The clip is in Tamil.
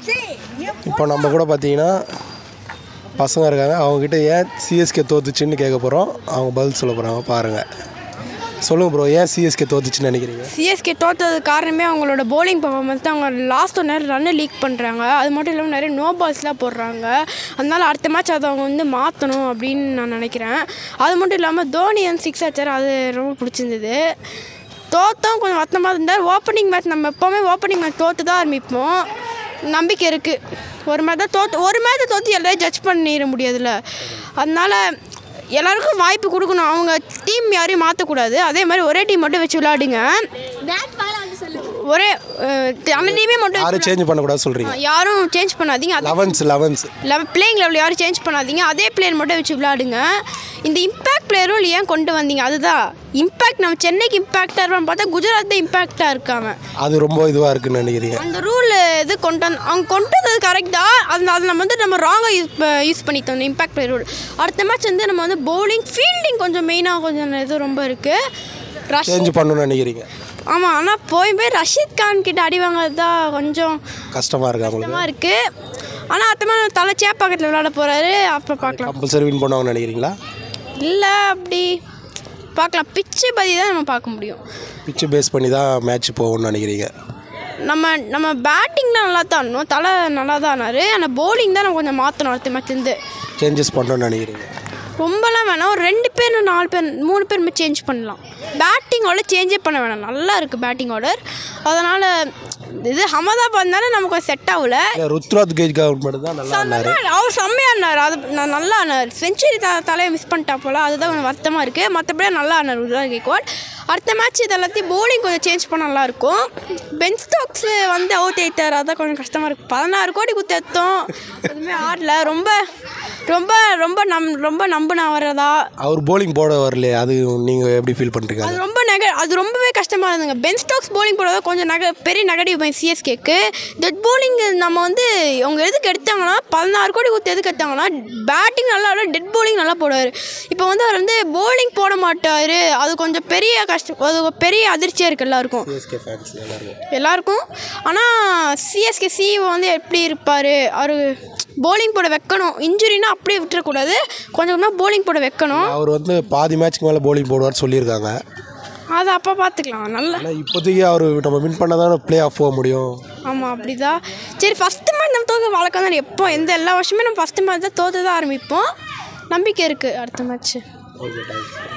இப்போ நம்ம கூட பார்த்தீங்கன்னா பசங்க இருக்காங்க அவங்கக்கிட்ட ஏன் சிஎஸ்கே தோத்துச்சுன்னு கேட்க போகிறோம் அவங்க பதில் சொல்ல போகிறாங்க பாருங்கள் சொல்லுங்கள் ப்ரோ ஏன் சிஎஸ்கே தோத்துச்சுன்னு நினைக்கிறீங்க சிஎஸ்கே தோத்தது காரணமே அவங்களோட bowling பர்ஃபார்மன்ஸ் தான் அவங்க லாஸ்ட் ஒன் நேரம் ரன்னு லீக் பண்ணுறாங்க அது மட்டும் இல்லாமல் நிறைய நோ பால்ஸ்லாம் போடுறாங்க அதனால அடுத்த மேட்ச் அதை அவங்க வந்து மாற்றணும் அப்படின்னு நான் நினைக்கிறேன் அது மட்டும் இல்லாமல் தோனி வந்து சிக்ஸ் அடிச்சார் அது ரொம்ப பிடிச்சிருந்தது தோத்தம் கொஞ்சம் வருத்தமாக இருந்தார் ஓப்பனிங் மேட்ச் நம்ம எப்போவுமே ஓப்பனிங் மேட்ச் தோற்று தான் ஆரம்பிப்போம் நம்பிக்கை இருக்குது ஒரு மேட்ச் தான் தோற்று ஒரு மேட்ச் தோற்று எல்லாரையும் ஜட்ஜ் பண்ணிட முடியாதுல்ல அதனால எல்லாருக்கும் வாய்ப்பு கொடுக்கணும் அவங்க டீம் யாரையும் மாற்றக்கூடாது அதே மாதிரி ஒரே டீம் மட்டும் வச்சு விளையாடுங்க ஒரே அஹ், அந்த டீமே மட்டும் வச்சு யாரும் சேஞ்ச் பண்ணக்கூடாது சொல்கிறீங்க விளையாடுங்க. யாரும் சேஞ்ச் பண்ணாதீங்க அதே elevens elevens level playing level யாரும் சேஞ்ச் பண்ணாதீங்க அதே பிளேயர் மட்டும் வச்சு விளையாடுங்க இந்த இம்பேக்ட் பிளேயர் ரூல் ஏன் கொண்டு வந்தீங்க அதுதான் இம்பேக்ட் நம்ம சென்னைக்கு இம்பேக்டாக இருப்பான்னு பார்த்தா குஜராத் தான் இம்பேக்டாக இருக்காங்க அது ரொம்ப இதுவாக இருக்குன்னு நினைக்கிறீங்க அந்த ரூல் இது கொண்டு வந்து அவங்க கொண்டு வந்தது கரெக்ட் தான் அது அது நம்ம வந்து நம்ம ராங்காக யூஸ் யூஸ் பண்ணிட்டோம் இந்த இம்பாக்ட் பிளே ரூல் அடுத்த மேட்ச் வந்து நம்ம வந்து பவுலிங் ஃபீல்டிங் கொஞ்சம் மெயினாக கொஞ்சம் இது ரொம்ப இருக்குது ரஷ் சேஞ்ச் பண்ணணும்னு நினைக்கிறீங்க ஆமாம் ஆனால் போய் போய் ரஷீத் கான் கிட்ட அடி வாங்குறது தான் கொஞ்சம் கஷ்டமாக இருக்கு அவங்களுக்கு கஷ்டமாக இருக்குது ஆனால் அடுத்த மாதிரி தலை சேப்பாக்கத்தில் விளையாட போகிறாரு அப்போ பார்க்கலாம் கம்பல்சரி வின் பண்ணுவாங்கன்னு நினைக்கிறீங்களா இல்லை அப்படி பார்க்கலாம் பிச்சு பதி தான் நம்ம பார்க்க முடியும் பிச்சு பேஸ் பண்ணி தான் மேட்ச் போகும்னு நினைக்கிறீங்க நம்ம நம்ம பேட்டிங் தான் நல்லா தான் ஆடணும் தலை நல்லா தான் ஆனார் ஆனால் bowling தான் நம்ம கொஞ்சம் மாற்றணும் அடுத்த மேட்ச்லேருந்து சேஞ்சஸ் பண்ணணும்னு நினைக்கிறீங்க ரொம்பலாம் வேணாம் ஒரு ரெண்டு பேர் நாலு பேர் மூணு பேர் சேஞ்ச் பண்ணலாம் பேட்டிங் ஆர்டர் சேஞ்சே பண்ண வேணாம் நல்லா இருக்குது பேட்டிங் ஆர்டர் அதனால் இது அகமதாபாத்னால நமக்கு செட் ஆகல இல்லை ருத்ராத் கேஜ் மட்டும் தான் நல்லா ஆனார் அவர் செம்மையாக ஆனார் அது நான் நல்லா ஆனார் செஞ்சுரி த தலையை மிஸ் பண்ணிட்டா போல அதுதான் கொஞ்சம் வருத்தமாக இருக்குது மற்றபடி நல்லா ஆனார் ருத்ராஜ் கேக்வாட் அடுத்த மேட்ச் இது எல்லாத்தையும் bowling கொஞ்சம் சேஞ்ச் பண்ண நல்லாயிருக்கும் பென் ஸ்டோக்ஸ் வந்து அவுட் ஆயிட்டார் அதான் கொஞ்சம் கஷ்டமாக இருக்குது பதினாறு கோடி குத்து எடுத்தோம் எதுவுமே ஆடல ரொம்ப ரொம்ப ரொம்ப நம் ரொம்ப நம்பின வரதா அவர் போலிங் போட வரலையே அது நீங்கள் எப்படி ஃபீல் பண்ணுறீங்க அது ரொம்ப நெக அது ரொம்பவே கஷ்டமாக இருந்துங்க பென் ஸ்டோக்ஸ் bowling போடுறது கொஞ்சம் நெக பெரிய நெகட்டிவ் பாயிண்ட் சிஎஸ்கேக்கு டெட் bowling நம்ம வந்து அவங்க எதுக்கு எடுத்தாங்கன்னா பதினாறு கோடி கொடுத்து எதுக்கு எடுத்தாங்கன்னா பேட்டிங் நல்லா ஆட டெட் bowling நல்லா போடுவார் இப்போ வந்து அவர் வந்து bowling போட மாட்டார் அது கொஞ்சம் பெரிய கஷ்டம் அது ஒரு பெரிய அதிர்ச்சியாக இருக்குது எல்லாருக்கும் சிஎஸ்கே ஃபேன்ஸ் எல்லாரும் எல்லாருக்கும் ஆனால் சிஎஸ்கே சிஇஓ வந்து எப்படி இருப்பார் அவர் bowling போட வைக்கணும் இன்ஜுரினா அப்படியே விட்டுறக்கூடாது கொஞ்சம் கொஞ்சமாக bowling போட வைக்கணும் அவர் வந்து பாதி மேட்ச்க்கு மேலே போலிங் போடுவார்னு சொல்லியிருக்காங்க அதை அப்போ பார்த்துக்கலாம் நல்லா ஆனால் இப்போதைக்கு அவர் நம்ம வின் பண்ண தானே ப்ளே ஆஃப் போக முடியும் ஆமாம் அப்படிதான் சரி ஃபஸ்ட்டு மேட்ச் நம்ம தோக்க வழக்கம் தான் எப்போ எந்த எல்லா வருஷமே நம்ம ஃபஸ்ட்டு மேட்ச் தான் தோற்று தான் ஆரம்பிப்போம் நம்பிக்கை இருக்குது அடுத்த மேட்ச்சு ஓகே தேங்க்ஸ்